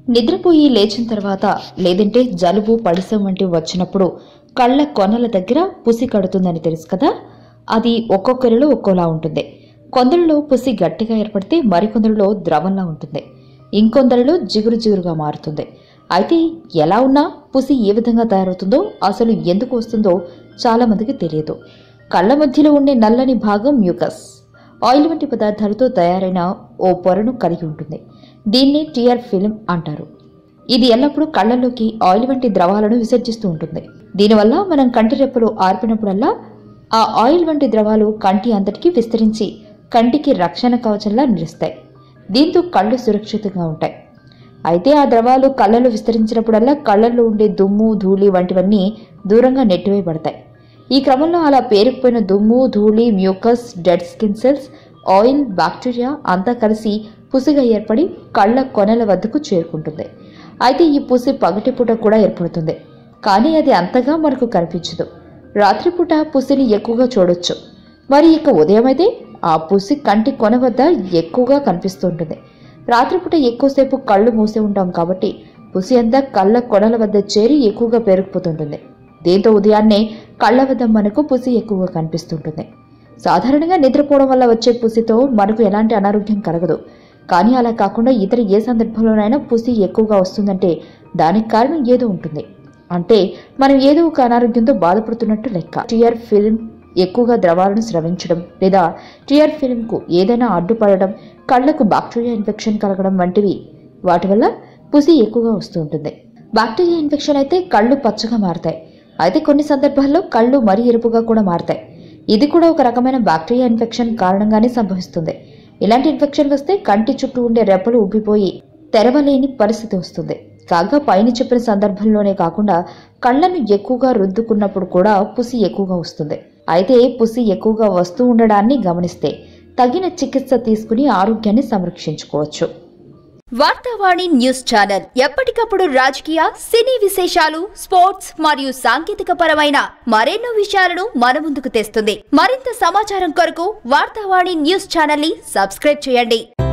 నిద్రపోయి లేచిన తర్వాత లేదంటే జలుబు పడిసం వంటివి వచ్చినప్పుడు కళ్ళ కొనల దగ్గర పుసి కడుతుందని తెలుసు కదా అది ఒక్కొక్కరిలో ఒక్కోలా ఉంటుంది కొందరిలో పుసి గట్టిగా ఏర్పడితే మరికొందరిలో ద్రవంలా ఉంటుంది ఇంకొందరిలో జిగురు జిగురుగా మారుతుంది అయితే ఎలా ఉన్నా పుసి ఏ విధంగా తయారవుతుందో అసలు ఎందుకు వస్తుందో చాలా మందికి తెలియదు కళ్ళ మధ్యలో ఉండే నల్లని భాగం మ్యూకస్ ఆయిల్ వంటి పదార్థాలతో తయారైన ఓ పొరను కలిగి ఉంటుంది దీన్ని టియర్ ఫిల్మ్ అంటారు ఇది ఎల్లప్పుడూ కళ్ళలోకి ఆయిల్ వంటి ద్రవాలను విసర్జిస్తూ ఉంటుంది దీనివల్ల మనం కంటి రెప్పలు ఆర్పినప్పుడల్లా ఆ ఆయిల్ వంటి ద్రవాలు కంటి అంతటికి విస్తరించి కంటికి రక్షణ కవచంలా నిలుస్తాయి దీంతో కళ్ళు సురక్షితంగా ఉంటాయి అయితే ఆ ద్రవాలు కళ్ళలో విస్తరించినప్పుడల్లా కళ్ళల్లో ఉండే దుమ్ము ధూళి వంటివన్నీ దూరంగా నెట్టివేయబడతాయి ఈ క్రమంలో అలా పేరుకుపోయిన దుమ్ము ధూళి mucus dead skin cells oil bacteria అంతా కలిసి పుసిగా ఏర్పడి కళ్ళ కొనల వద్దకు చేరుకుంటుంది అయితే ఈ పుసి పగటిపూట కూడా ఏర్పడుతుంది కానీ అది అంతగా మనకు కనిపించదు రాత్రిపూట పుసిని ఎక్కువగా చూడొచ్చు మరి ఇక ఉదయం అయితే ఆ పుసి కంటి కొన వద్ద ఎక్కువగా కనిపిస్తూ ఉంటుంది రాత్రిపూట ఎక్కువసేపు కళ్ళు మూసి ఉంటాం కాబట్టి పుసి అంతా కళ్ళ కొనల వద్ద చేరి ఎక్కువగా పేరుకుపోతుంటుంది దీంతో ఉదయాన్నే కళ్ళ వద్ద మనకు పుసి ఎక్కువగా కనిపిస్తుంటుంది సాధారణంగా నిద్రపోవడం వల్ల వచ్చే పుసితో మనకు ఎలాంటి అనారోగ్యం కలగదు కానీ అలా కాకుండా ఇతర ఏ సందర్భంలోనైనా పుసి ఎక్కువగా వస్తుందంటే దానికి కారణం ఏదో ఉంటుంది అంటే మనం ఏదో ఒక అనారోగ్యంతో బాధపడుతున్నట్టు లెక్క టియర్ ఫిల్మ్ ఎక్కువగా ద్రవాలను స్రవించడం లేదా టియర్ ఫిల్మ్కు ఏదైనా అడ్డుపడడం కళ్లకు బాక్టీరియా ఇన్ఫెక్షన్ కలగడం వంటివి వాటి వల్ల పుసి ఎక్కువగా వస్తూ ఉంటుంది బాక్టీరియా ఇన్ఫెక్షన్ అయితే కళ్ళు పచ్చగా మారతాయి అయితే కొన్ని సందర్భాల్లో కళ్ళు మరీ ఎరుపుగా కూడా మారతాయి ఇది కూడా ఒక రకమైన బాక్టీరియా ఇన్ఫెక్షన్ కారణంగానే సంభవిస్తుంది ఇలాంటి ఇన్ఫెక్షన్ వస్తే కంటి చుట్టూ ఉండే రెప్పలు ఉబ్బిపోయి తెరవలేని పరిస్థితి వస్తుంది కాగా పైన చెప్పిన సందర్భంలోనే కాకుండా కళ్ళను ఎక్కువగా రుద్దుకున్నప్పుడు కూడా పుసి ఎక్కువగా వస్తుంది అయితే పుసి ఎక్కువగా వస్తూ ఉండడాన్ని గమనిస్తే తగిన చికిత్స తీసుకుని ఆరోగ్యాన్ని సంరక్షించుకోవచ్చు వార్తావాణి న్యూస్ ఛానల్ ఎప్పటికప్పుడు రాజకీయ సినీ విశేషాలు స్పోర్ట్స్ మరియు సాంకేతిక పరమైన మరెన్నో విషయాలను మన ముందుకు తెస్తుంది మరింత సమాచారం కొరకు వార్తావాణి న్యూస్ ఛానల్ ని సబ్స్క్రైబ్ చేయండి